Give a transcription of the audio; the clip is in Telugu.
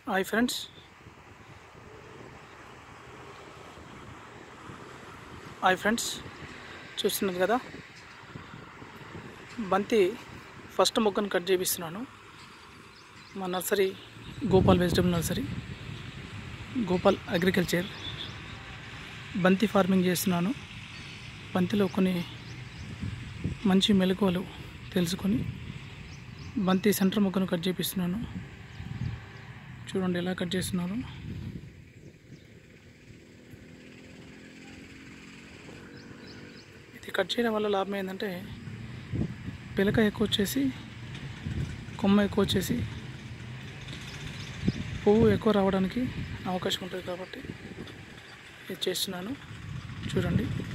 హాయ్ ఫ్రెండ్స్ హాయ్ ఫ్రెండ్స్ చూస్తున్నది కదా బంతి ఫస్ట్ మొక్కను కట్ చేపిస్తున్నాను మా nursery Gopal vegetable nursery Gopal agriculture బంతి ఫార్మింగ్ చేస్తున్నాను బంతిలో కొన్ని మంచి మెలకువలు తెలుసుకొని బంతి సెంటర్ మొక్కను కట్ చేపిస్తున్నాను చూడండి ఎలా కట్ చేస్తున్నాను ఇది కట్ చేయడం వల్ల లాభం ఏంటంటే పిలక ఎక్కువ వచ్చేసి కొమ్మ ఎక్కువ వచ్చేసి పువ్వు ఎక్కువ రావడానికి అవకాశం ఉంటుంది కాబట్టి ఇది చేస్తున్నాను చూడండి